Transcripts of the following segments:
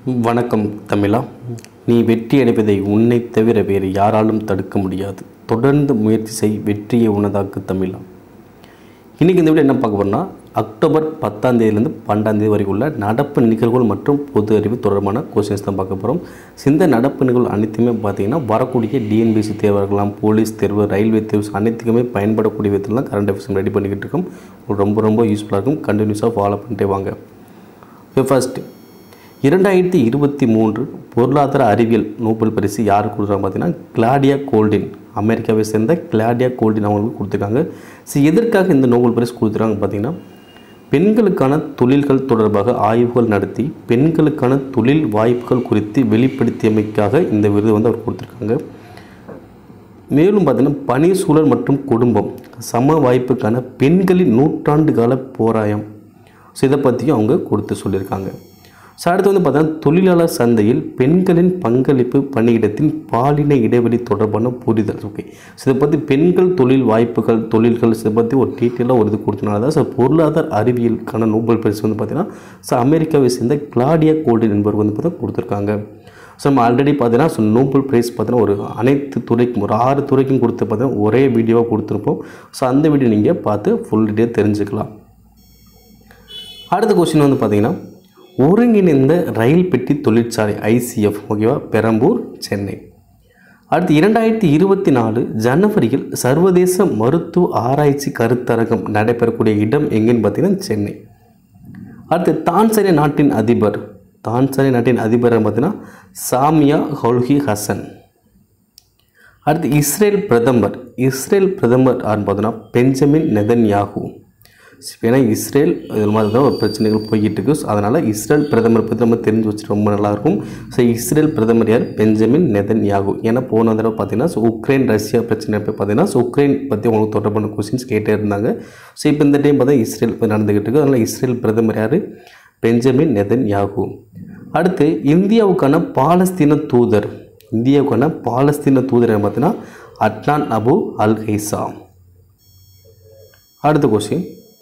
வணக்கம் தமிழா நீ வெற்றி அடைவதை உன்னை தவிர வேறு யாராலும் தடுக்க முடியாது தொடர்ந்து முயற்சி செய் வெற்றியை உனதாக்கு தமிழா இன்றைக்கி இந்த வீடியோ என்ன பார்க்க போறோம்னா அக்டோபர் பத்தாம் தேதியிலேருந்து பன்னெண்டாம் தேதி வரைக்கும் உள்ள நடப்பு நிகழ்வுகள் மற்றும் பொது அறிவு தொடர்பான கொஸ்டின்ஸ் தான் பார்க்க போகிறோம் இந்த நடப்பு நிகழ்வு அனைத்துமே பார்த்தீங்கன்னா வரக்கூடிய டிஎன்பிசி தேர்வாக இருக்கலாம் போலீஸ் தேர்வு ரயில்வே தேர்வு அனைத்துக்குமே பயன்படக்கூடிய விதத்தில் தான் கரண்ட் அஃபேர்ஸ் ரெடி பண்ணிக்கிட்டு இருக்கோம் ரொம்ப ரொம்ப யூஸ்ஃபுல்லாக இருக்கும் கண்டினியூஸாக ஃபாலோ பண்ணிட்டே வாங்க ஃபர்ஸ்ட் இரண்டாயிரத்தி இருபத்தி மூன்று பொருளாதார அறிவியல் நோபல் பரிசு யார் கொடுக்குறாங்க பார்த்தீங்கன்னா கிளாடியா கோல்டின் அமெரிக்காவை சேர்ந்த கிளாடியா கோல்டின் அவங்களுக்கு கொடுத்துருக்காங்க ஸோ எதற்காக இந்த நோபல் பரிசு கொடுத்துருக்காங்க பார்த்தீங்கன்னா பெண்களுக்கான தொழில்கள் தொடர்பாக ஆய்வுகள் நடத்தி பெண்களுக்கான தொழில் வாய்ப்புகள் குறித்து வெளிப்படுத்தியமைக்காக இந்த விருது வந்து அவர் கொடுத்துருக்காங்க மேலும் பார்த்தீங்கன்னா பணி சூழல் மற்றும் குடும்பம் சம வாய்ப்புக்கான பெண்களின் நூற்றாண்டு கால போராயம் ஸோ இதை பற்றியும் அவங்க கொடுத்து சொல்லியிருக்காங்க ஸோ அடுத்து வந்து பார்த்தீங்கன்னா தொழிலாளர் சந்தையில் பெண்களின் பங்களிப்பு பணியிடத்தில் பாலின இடைவெளி தொடர்பான புரிதல் ஓகே ஸோ இதை பற்றி பெண்கள் தொழில் வாய்ப்புகள் தொழில்கள் இதை பற்றி ஒரு டீட்டெயிலாக ஒரு இது கொடுத்தனால தான் ஸோ பொருளாதார அறிவியலுக்கான நோபல் பரிசு வந்து பார்த்தீங்கன்னா ஸோ அமெரிக்காவை சேர்ந்த கிளாடியா கோல்டன் என்பவர் வந்து பார்த்தா கொடுத்துருக்காங்க ஸோ நம்ம ஆல்ரெடி பார்த்தீங்கன்னா ஸோ நோபல் ப்ரைஸ் பார்த்தீங்கன்னா ஒரு அனைத்து துறைக்கும் ஒரு ஆறு துறைக்கும் கொடுத்து பார்த்தீங்கன்னா ஒரே வீடியோவாக கொடுத்துருப்போம் ஸோ அந்த வீடியோ நீங்கள் பார்த்து ஃபுல் டீட்டெயில் தெரிஞ்சுக்கலாம் அடுத்த கொஸ்டின் வந்து பார்த்தீங்கன்னா ஒருங்கிணைந்த ரயில் பெட்டி தொழிற்சாலை ஐசிஎஃப் ஓகேவா பெரம்பூர் சென்னை அடுத்து இரண்டாயிரத்தி இருபத்தி நாலு ஜனவரியில் சர்வதேச மருத்துவ ஆராய்ச்சி கருத்தரங்கம் நடைபெறக்கூடிய இடம் எங்கேன்னு பார்த்தீங்கன்னா சென்னை அடுத்து தான்சானியா நாட்டின் அதிபர் தான்சானியா நாட்டின் அதிபர் பார்த்தீங்கன்னா சாமியா ஹொல்ஹி ஹசன் அடுத்து இஸ்ரேல் பிரதமர் இஸ்ரேல் பிரதமர் யாருன்னு பார்த்தோன்னா பெஞ்சமின் நெதன்யாகு ஏன்னா இஸ்ரேல் இது மாதிரி தான் ஒரு பிரச்சனைகள் போய்கிட்டு இருக்கு ஸோ அதனால் இஸ்ரேல் பிரதமர் பற்றி நம்ம தெரிஞ்சு வச்சுட்டு ரொம்ப நல்லாயிருக்கும் ஸோ இஸ்ரேல் பிரதமர் யார் பெஞ்சமின் நெதன் யாகு ஏன்னா போன தடவை பார்த்தீங்கன்னா ஸோ உக்ரைன் ரஷ்யா பிரச்சனை போய் பார்த்தீங்கன்னா ஸோ உக்ரைன் பற்றி உங்களுக்கு தொடர்பான கொஸ்டின்ஸ் கேட்டே இருந்தாங்க ஸோ இப்போ இந்த டைம் பார்த்தா இஸ்ரேல் போய் நடந்துக்கிட்டு இருக்கு அதனால் இஸ்ரேல் பிரதமர் யார் பெஞ்சமின் நெதன் யாகு அடுத்து இந்தியாவுக்கான பாலஸ்தீன தூதர் இந்தியாவுக்கான பாலஸ்தீன தூதர் யார் பார்த்தீங்கன்னா அட்னான் அபு அல் ஹைசா அடுத்த கொஸ்டின்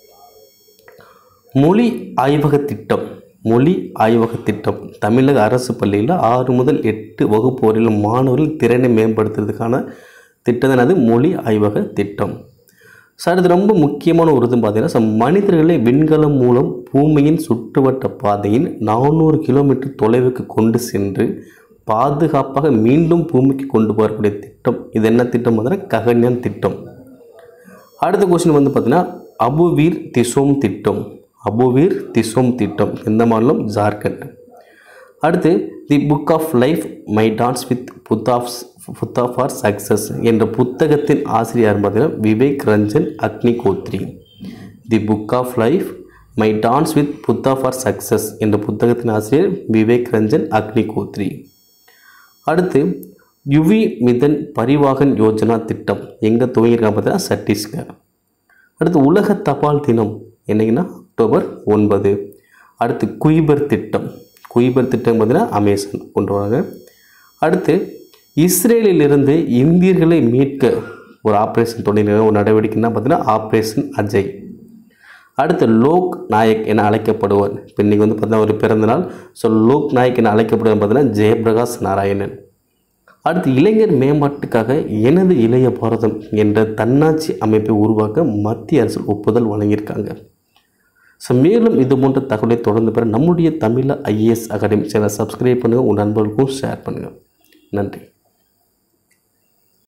மொழி ஆய்வக திட்டம் மொழி ஆய்வக திட்டம் தமிழக அரசு பள்ளியில் ஆறு முதல் எட்டு வகுப்பு வரையிலும் மாணவர்கள் திறனை மேம்படுத்துறதுக்கான திட்டம் தான் அது மொழி ஆய்வக திட்டம் சார் இது ரொம்ப முக்கியமான ஒரு இது பார்த்தீங்கன்னா சார் மனிதர்களை விண்கலம் மூலம் பூமியின் சுற்றுவட்ட பாதையின் நானூறு கிலோமீட்டர் தொலைவுக்கு கொண்டு சென்று பாதுகாப்பாக மீண்டும் பூமிக்கு கொண்டு போகக்கூடிய திட்டம் இது என்ன திட்டம் பார்த்தீங்கன்னா ககன்யான் திட்டம் அடுத்த கொஸ்டின் வந்து பார்த்தீங்கன்னா அபுவீர் திசோம் திட்டம் அபுவீர் திசோம் திட்டம் எந்த மாநிலம் ஜார்க்கண்ட் அடுத்து the book of life my dance with புத்தாஃப் புத்தா ஃபார் சக்ஸஸ் என்ற புத்தகத்தின் ஆசிரியர் பார்த்தீங்கன்னா Vivek Ranjan Agnihotri the book of life my dance with Buddha for success என்ற புத்தகத்தின் ஆசிரியர் விவேக் ரஞ்சன் அக்னி கோத்ரி அடுத்து யுவி மிதன் பரிவாகன் யோஜனா திட்டம் எங்கே துவங்கியிருக்காங்க பார்த்தீங்கன்னா சத்தீஸ்கர் அடுத்து உலக தபால் தினம் என்னைக்குன்னா அக்டோபர் ஒன்பது அடுத்து குயிபர் திட்டம் குயிபர் திட்டம் பார்த்தீங்கன்னா அமேசான் கொண்டு வராங்க அடுத்து இஸ்ரேலிலிருந்து இந்தியர்களை மீட்க ஒரு ஆப்ரேஷன் தொடங்கின ஒரு நடவடிக்கைன்னா பார்த்தீங்கன்னா ஆப்ரேஷன் அஜய் அடுத்து லோக் நாயக் என அழைக்கப்படுவார் இப்போ இன்றைக்கி வந்து பார்த்தீங்கன்னா ஒரு பிறந்தநாள் ஸோ லோக் நாயக் என அழைக்கப்படுவார் பார்த்தீங்கன்னா ஜெயபிரகாஷ் நாராயணன் அடுத்து இளைஞர் மேம்பாட்டுக்காக எனது இளைய பாரதம் என்ற தன்னாட்சி அமைப்பை உருவாக்க மத்திய அரசு ஒப்புதல் வழங்கியிருக்காங்க ஸோ மேலும் இது போன்ற தகவலை தொடர்ந்து பெற நம்முடைய Tamil IAS academy channel subscribe பண்ணுங்கள் உங்கள் நண்பர்களுக்கும் ஷேர் பண்ணுங்கள் நன்றி